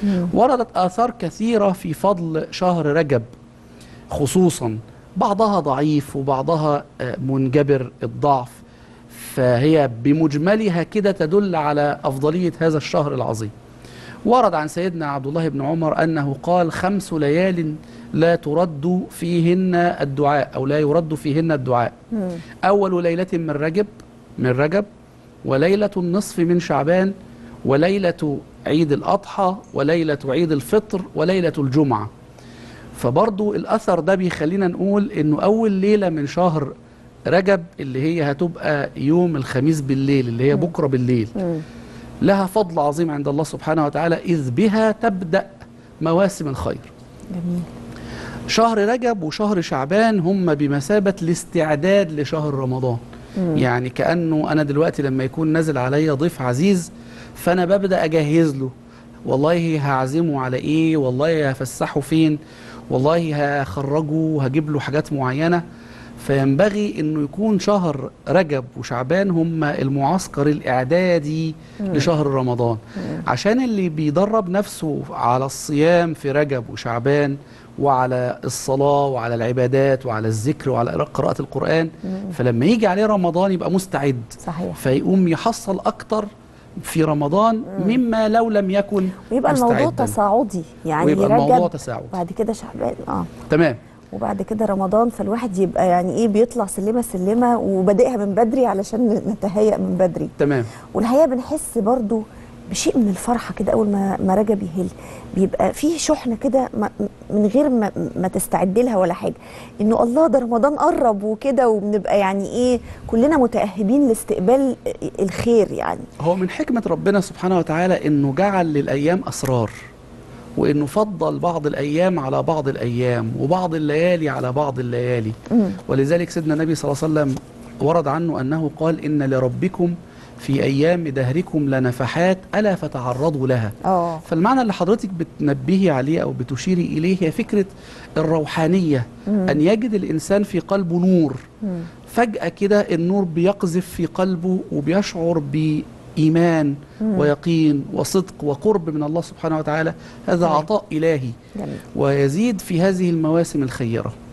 وردت آثار كثيرة في فضل شهر رجب خصوصا بعضها ضعيف وبعضها آه، منجبر الضعف فهي بمجملها كده تدل على أفضلية هذا الشهر العظيم ورد عن سيدنا عبد الله بن عمر أنه قال خمس ليال لا ترد فيهن الدعاء أو لا يرد فيهن الدعاء أول ليلة من رجب من رجب وليلة النصف من شعبان وليلة عيد الأضحى وليلة عيد الفطر وليلة الجمعة فبرضو الأثر ده بيخلينا نقول إنه أول ليلة من شهر رجب اللي هي هتبقى يوم الخميس بالليل اللي هي بكرة بالليل لها فضل عظيم عند الله سبحانه وتعالى إذ بها تبدأ مواسم الخير جميل شهر رجب وشهر شعبان هم بمثابة الاستعداد لشهر رمضان يعني كأنه أنا دلوقتي لما يكون نازل عليا ضيف عزيز فأنا ببدأ أجهز له والله هعزمه على إيه والله هفسحه فين والله هخرجه هجيب له حاجات معينة فينبغي انه يكون شهر رجب وشعبان هم المعسكر الاعدادي لشهر رمضان عشان اللي بيدرب نفسه على الصيام في رجب وشعبان وعلى الصلاة وعلى العبادات وعلى الذكر وعلى قراءة القرآن فلما يجي عليه رمضان يبقى مستعد صحيح فيقوم يحصل أكتر في رمضان مما لو لم يكن ويبقى الموضوع مستعداً. تصاعدي يعني ويبقى الموضوع رجب تساعد بعد كده شعبان اه تمام وبعد كده رمضان فالواحد يبقى يعني ايه بيطلع سلمه سلمه وبادئها من بدري علشان نتهيأ من بدري تمام والحقيقه بنحس برضو بشيء من الفرحه كده اول ما ما رجب يهل بيبقى فيه شحنه كده ما- من غير ما, ما تستعد لها ولا حاجه انه الله ده رمضان قرب وكده وبنبقى يعني ايه كلنا متاهبين لاستقبال الخير يعني هو من حكمة ربنا سبحانه وتعالى انه جعل للايام اسرار وانه فضل بعض الايام على بعض الايام وبعض الليالي على بعض الليالي ولذلك سيدنا النبي صلى الله عليه وسلم ورد عنه انه قال ان لربكم في ايام دهركم لنفحات الا فتعرضوا لها اه فالمعنى اللي حضرتك بتنبهي عليه او بتشيري اليه هي فكره الروحانيه ان يجد الانسان في قلبه نور فجاه كده النور بيقذف في قلبه وبيشعر بايمان ويقين وصدق وقرب من الله سبحانه وتعالى هذا تمام. عطاء الهي جميل ويزيد في هذه المواسم الخيره